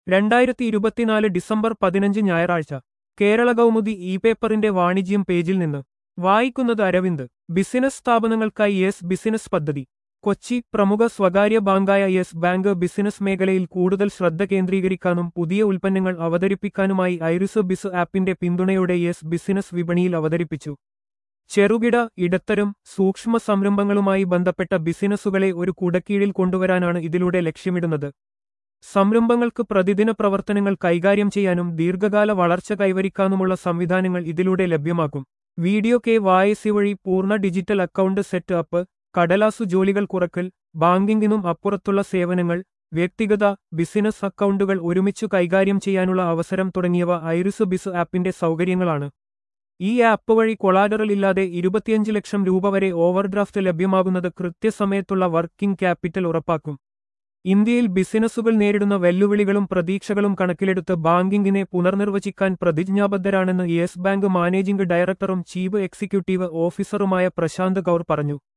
രണ്ടായിരത്തി ഇരുപത്തിനാല് ഡിസംബർ പതിനഞ്ച് ഞായറാഴ്ച കേരള കൗമുദി ഇ പേപ്പറിന്റെ വാണിജ്യം പേജിൽ നിന്ന് വായിക്കുന്നത് അരവിന്ദ് ബിസിനസ് സ്ഥാപനങ്ങൾക്കായി യെസ് ബിസിനസ് പദ്ധതി കൊച്ചി പ്രമുഖ സ്വകാര്യ ബാങ്കായ യെസ് ബാങ്ക് ബിസിനസ് മേഖലയിൽ കൂടുതൽ ശ്രദ്ധ കേന്ദ്രീകരിക്കാനും പുതിയ ഉൽപ്പന്നങ്ങൾ അവതരിപ്പിക്കാനുമായി ഐറിസ് ബിസ് ആപ്പിന്റെ പിന്തുണയോടെ യെസ് ബിസിനസ് വിപണിയിൽ അവതരിപ്പിച്ചു ചെറുകിട ഇടത്തരം സൂക്ഷ്മ സംരംഭങ്ങളുമായി ബന്ധപ്പെട്ട ബിസിനസ്സുകളെ ഒരു കുടക്കീഴിൽ കൊണ്ടുവരാനാണ് ഇതിലൂടെ ലക്ഷ്യമിടുന്നത് സംരംഭങ്ങൾക്ക് പ്രതിദിന പ്രവർത്തനങ്ങൾ കൈകാര്യം ചെയ്യാനും ദീർഘകാല വളർച്ച കൈവരിക്കാനുമുള്ള സംവിധാനങ്ങൾ ഇതിലൂടെ ലഭ്യമാക്കും വീഡിയോ കെ വായസി വഴി പൂർണ്ണ ഡിജിറ്റൽ അക്കൗണ്ട് സെറ്റ് അപ്പ് കടലാസു ജോലികൾ കുറക്കൽ ബാങ്കിങ്ങിനും അപ്പുറത്തുള്ള സേവനങ്ങൾ വ്യക്തിഗത ബിസിനസ് അക്കൗണ്ടുകൾ ഒരുമിച്ചു കൈകാര്യം ചെയ്യാനുള്ള അവസരം തുടങ്ങിയവ ഐറിസ് ബിസ് ആപ്പിന്റെ സൗകര്യങ്ങളാണ് ഈ ആപ്പ് വഴി കൊളാഡറൽ ഇല്ലാതെ ഇരുപത്തിയഞ്ച് ലക്ഷം രൂപ വരെ ഓവർഡ്രാഫ്റ്റ് ലഭ്യമാകുന്നത് കൃത്യസമയത്തുള്ള വർക്കിംഗ് ക്യാപിറ്റൽ ഉറപ്പാക്കും ഇന്ത്യയിൽ ബിസിനസ്സുകൾ നേരിടുന്ന വെല്ലുവിളികളും പ്രതീക്ഷകളും കണക്കിലെടുത്ത് ബാങ്കിങ്ങിനെ പുനർനിർവചിക്കാൻ പ്രതിജ്ഞാബദ്ധരാണെന്ന് യെസ് ബാങ്ക് മാനേജിംഗ് ഡയറക്ടറും ചീഫ് എക്സിക്യൂട്ടീവ് ഓഫീസറുമായ പ്രശാന്ത് കൗർ പറഞ്ഞു